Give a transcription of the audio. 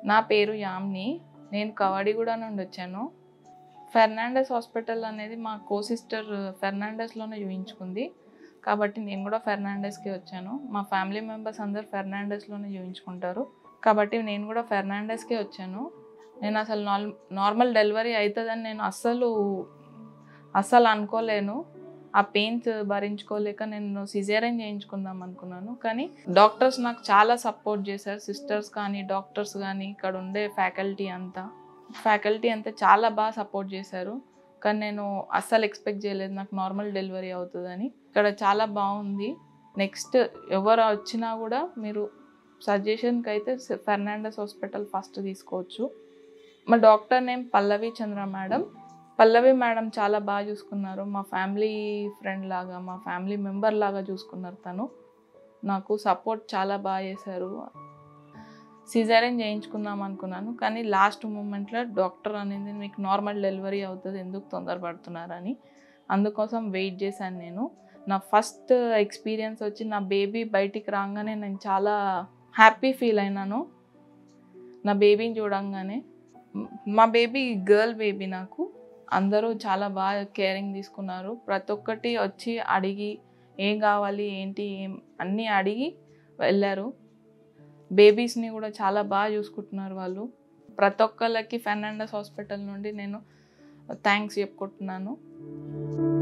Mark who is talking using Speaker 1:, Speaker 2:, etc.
Speaker 1: నా పేరు యామ్ని నేను కవాడిగూడ నుండి వచ్చాను ఫెర్నాండస్ హాస్పిటల్ అనేది మా కో సిస్టర్ ఫెర్నాండస్లోనే చూయించుకుంది కాబట్టి నేను కూడా ఫెర్నాండస్కి వచ్చాను మా ఫ్యామిలీ మెంబర్స్ అందరు ఫెర్నాండస్లోనే చూయించుకుంటారు కాబట్టి నేను కూడా ఫెర్నాండస్కే వచ్చాను నేను అసలు నార్ నార్మల్ డెలివరీ అవుతుందని నేను అస్సలు అస్సలు అనుకోలేను ఆ పెయిన్స్ భరించుకోలేక నేను సిజేరియన్ చేయించుకుందాం అనుకున్నాను కానీ డాక్టర్స్ నాకు చాలా సపోర్ట్ చేశారు సిస్టర్స్ కానీ డాక్టర్స్ కానీ ఇక్కడ ఉండే ఫ్యాకల్టీ అంతా ఫ్యాకల్టీ అంతా చాలా బాగా సపోర్ట్ చేశారు కానీ నేను అస్సలు ఎక్స్పెక్ట్ చేయలేదు నాకు నార్మల్ డెలివరీ అవుతుందని ఇక్కడ చాలా బాగుంది నెక్స్ట్ ఎవరు వచ్చినా కూడా మీరు సజెషన్కి అయితే ఫెర్నాండస్ హాస్పిటల్ ఫస్ట్ తీసుకోవచ్చు మా doctor name Pallavi Chandra madam Pallavi madam చాలా బాగా చూసుకున్నారు మా ఫ్యామిలీ ఫ్రెండ్ లాగా మా ఫ్యామిలీ మెంబర్ లాగా చూసుకున్నారు తను నాకు సపోర్ట్ చాలా బాగా చేశారు సిజేరియన్ చేయించుకుందాం అనుకున్నాను కానీ లాస్ట్ మూమెంట్లో డాక్టర్ అనేది మీకు నార్మల్ డెలివరీ అవుతుంది ఎందుకు తొందరపడుతున్నారని అందుకోసం వెయిట్ చేశాను నేను నా ఫస్ట్ ఎక్స్పీరియన్స్ వచ్చి నా బేబీ బయటికి రాగానే నేను చాలా హ్యాపీ ఫీల్ అయినాను నా బేబీని చూడంగానే మా బేబీ గర్ల్ బేబీ నాకు అందరూ చాలా బాగా కేరింగ్ తీసుకున్నారు ప్రతి ఒక్కటి వచ్చి అడిగి ఏం కావాలి ఏంటి ఏం అన్నీ అడిగి వెళ్ళారు బేబీస్ని కూడా చాలా బాగా చూసుకుంటున్నారు వాళ్ళు ప్రతి ఒక్కళ్ళకి ఫెర్నాండస్ హాస్పిటల్ నుండి నేను థ్యాంక్స్ చెప్పుకుంటున్నాను